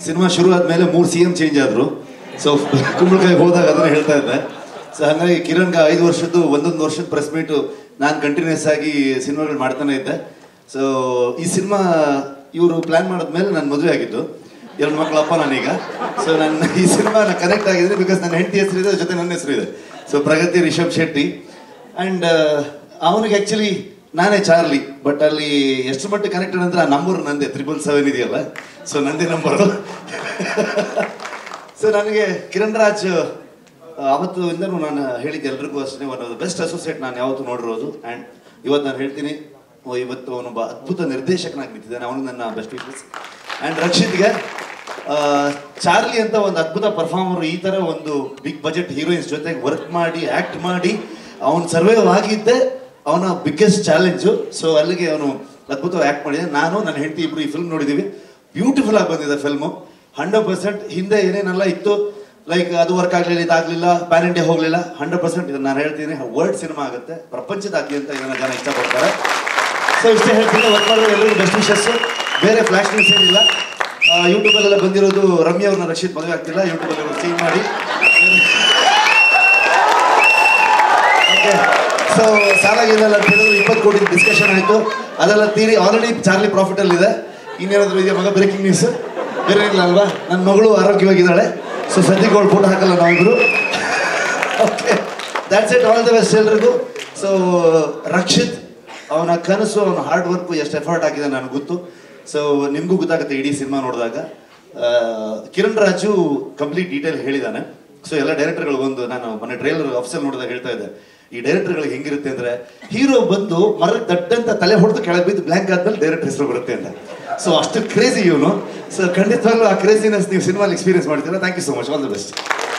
cinema ಶುರು ಆದ್ಮೇಲೆ ಮೂರು ಸಿ ಎಂ ಚೇಂಜ್ ಆದ್ರು ಸೊ ಕುಂಬಳಕಾಯಿ ಹೋದಾಗ ಅದನ್ನ ಹೇಳ್ತಾ ಇದ್ದೆ ಸೊ ಹಾಗಾಗಿ ಕಿರಣ್ಗೆ ಐದು ವರ್ಷದ್ದು ಒಂದೊಂದು ವರ್ಷದ ಪ್ರೆಸ್ ಮೀಟು ನಾನು ಕಂಟಿನ್ಯೂಸ್ ಆಗಿ ಸಿನಿಮಾಗಳು ಮಾಡ್ತಾನೆ ಇದ್ದೆ ಸೊ ಈ ಸಿನಿಮಾ ಇವರು ಪ್ಲಾನ್ ಮಾಡಿದ್ಮೇಲೆ ನಾನು ಮದುವೆ ಆಗಿದ್ದು ಎರಡು ಮಕ್ಕಳಪ್ಪ ನಾನೀಗ ಸೊ ನನ್ನ ಈ ಸಿನಿಮಾ ಕನೆಕ್ಟ್ ಆಗಿದ್ರೆ ಬಿಕಾಸ್ ನನ್ನ ಹೆಂಡತಿ ಹೆಸರು ಇದೆ ಜೊತೆ ನನ್ನ ಹೆಸರು ಇದೆ ಸೊ ಪ್ರಗತಿ ರಿಷಬ್ ಶೆಟ್ಟಿ ಆ್ಯಂಡ್ ಅವನಿಗೆ ಆ್ಯಕ್ಚುಲಿ ನಾನೇ ಚಾರ್ಲಿ ಬಟ್ ಅಲ್ಲಿ ಎಷ್ಟು ಮಟ್ಟಿಗೆ ಕನೆಕ್ಟೆಡ್ ಅಂದ್ರೆ ಆ ನಂಬರ್ ನಂದೆ ತ್ರಿಬಲ್ ಸೆವೆನ್ ಇದೆಯಲ್ಲ ಸೊ ನಂದೇ ನಂಬರು ಸೊ ನನಗೆ ಕಿರಣ್ ರಾಜ್ ಆ, ಅವತ್ತು ಇಂದನೂ ನಾನು ಹೇಳಿದ್ದೆ ಎಲ್ರಿಗೂ ಅಷ್ಟೇ one of the best associate ನಾನು ಯಾವತ್ತೂ ನೋಡಿರೋದು ಆ್ಯಂಡ್ ಇವತ್ತು ನಾನು ಹೇಳ್ತೀನಿ ಓ, ಇವತ್ತು ಅವನೊಬ್ಬ ಅದ್ಭುತ ನಿರ್ದೇಶಕನಾಗಿ ನಿಂತಿದ್ದಾನೆ ಅವನು ನನ್ನ ಬೆಸ್ಟ್ ವಿಶಸ್ ಆ್ಯಂಡ್ ರಕ್ಷಿತ್ಗೆ ಆ, ಚಾರ್ಲಿ ಅಂತ ಒಂದು ಅದ್ಭುತ ಪರ್ಫಾರ್ಮರ್ ಈ ಥರ ಒಂದು ಬಿಗ್ ಬಜೆಟ್ ಹೀರೋಯಿನ್ಸ್ ಜೊತೆಗೆ ವರ್ಕ್ ಮಾಡಿ ಆ್ಯಕ್ಟ್ ಮಾಡಿ ಅವನು ಸರ್ವೈವ್ ಆಗಿದ್ದೆ ಅವನ ಬಿಗ್ಗೆಸ್ಟ್ ಚಾಲೆಂಜು ಸೊ ಅಲ್ಲಿಗೆ ಅವನು ಅದ್ಭುತವಾಗಿ ಆ್ಯಕ್ಟ್ ಮಾಡಿದೆ ನಾನು ನನ್ನ ಹೆಂಡತಿ ಇಬ್ರು ಈ ಫಿಲ್ಮ್ ನೋಡಿದ್ದೀವಿ ಬ್ಯೂಟಿಫುಲ್ ಆಗಿ ಬಂದಿದೆ ಫಿಲ್ಮು ಹಂಡ್ರೆಡ್ ಪರ್ಸೆಂಟ್ ಹಿಂದೆ ಏನೇನೆಲ್ಲ ಇತ್ತು ಲೈಕ್ ಅದು ವರ್ಕ್ ಆಗಲಿಲ್ಲ ಇದಾಗಲಿಲ್ಲ ಪ್ಯಾನ್ ಇಂಡಿಯಾ ಹೋಗಲಿಲ್ಲ ಹಂಡ್ರೆಡ್ ಪರ್ಸೆಂಟ್ ಇದನ್ನು ನಾನು ಹೇಳ್ತೀನಿ ವರ್ಲ್ಡ್ ಸಿನಿಮಾ ಆಗುತ್ತೆ ಪ್ರಪಂಚದಾದ್ಯಂತ ಇದನ್ನು ಜನ ಇಷ್ಟಪಡ್ತಾರೆ ಸೊ ಇಷ್ಟೇ ಹೇಳ್ತೀನಿ ವರ್ಕ್ ಮಾಡೋ ಎಲ್ಲರಿಗೂ ಬೆಸ್ಟ್ ವಿಶಸ್ ಬೇರೆ ಫ್ಲಾಶ್ ನ್ಯೂಸ್ ಏನಿಲ್ಲ ಯೂಟ್ಯೂಬಲ್ಲೆಲ್ಲ ಬಂದಿರೋದು ರಮ್ಯ ಅವ್ರನ್ನ ರಕ್ಷಿತ್ ಮದುವೆ ಆಗ್ತಿಲ್ಲ ಯೂಟ್ಯೂಬಲ್ಲಿ ಚೇಂಜ್ ಮಾಡಿ ಸೊ ಸಾಲ ಗೀಲೆಲ್ಲ ಕೇಳಿದ್ರು ಇಪ್ಪತ್ತು ಕೋಟಿ ಡಿಸ್ಕಷನ್ ಆಯಿತು ಅದೆಲ್ಲ ತೀರಿ ಆಲ್ರೆಡಿ ಚಾರ್ಲಿ ಪ್ರಾಫಿಟಲ್ಲಿ ಇದೆ ಇನ್ನೇನಾದರೂ ಇದೆಯಾ ಮಗ ಬ್ರೇಕಿಂಗ್ ನ್ಯೂಸ್ ಬೇರೆ ಇಲ್ಲ ಅಲ್ವಾ ನನ್ನ ಮಗಳು ಆರೋಗ್ಯವಾಗಿದ್ದಾಳೆ ಸೊ ಸದ್ಯಕ್ಕೆ ಅವಳು ಫೋಟೋ ಹಾಕಲ್ಲ ನಾವಿಬ್ರು okay that's it all the best ಎಲ್ರಿಗೂ ಸೊ ರಕ್ಷಿತ್ ಅವನ ಕನಸು ಅವನ ಹಾರ್ಡ್ ವರ್ಕು ಎಷ್ಟು ಎಫರ್ಟ್ ಆಗಿದೆ ನನಗೆ ಗೊತ್ತು ಸೊ ನಿಮಗೂ ಗೊತ್ತಾಗುತ್ತೆ ಇಡೀ ಸಿನಿಮಾ ನೋಡಿದಾಗ ಆ, ಕಿರಣ್ ರಾಜು ಕಂಪ್ಲೀಟ್ ಡೀಟೇಲ್ ಹೇಳಿದ್ದಾನೆ ಸೊ ಎಲ್ಲ ಡೈರೆಕ್ಟರ್ಗಳು ಬಂದು ನಾನು ಮೊನ್ನೆ ಟ್ರೈಲರ್ ಆಫೀಸಲ್ಲಿ ನೋಡಿದಾಗ ಹೇಳ್ತಾ ಇದ್ದೆ ಈ ಡೈರೆಕ್ಟರ್ಗಳಿಗೆ ಹೆಂಗಿರುತ್ತೆ ಅಂದ್ರೆ ಹೀರೋ ಬಂದು ಮರದ ದಡ್ಡಂತ ತಲೆ ಹೊಡೆದು ಕೆಳಗೆ ಬಿದ್ದು ಬ್ಲ್ಯಾಂಕ್ ಆದ್ಮೇಲೆ ಡೈರೆಕ್ಟರ್ ಹೆಸರು ಬರುತ್ತೆ ಅಂತ ಸೊ ಅಷ್ಟು ಕ್ರೇಜಿ ಇವನು ಸೊ ಖಂಡಿತವಾಗ್ಲೂ ಆ ಕ್ರೇಜಿನೆಸ್ ನೀವು ಸಿನಿಮಾಲಿ ಎಕ್ಸ್ಪೀರಿಯನ್ಸ್ ಮಾಡ್ತೀರಾ thank you so much all the best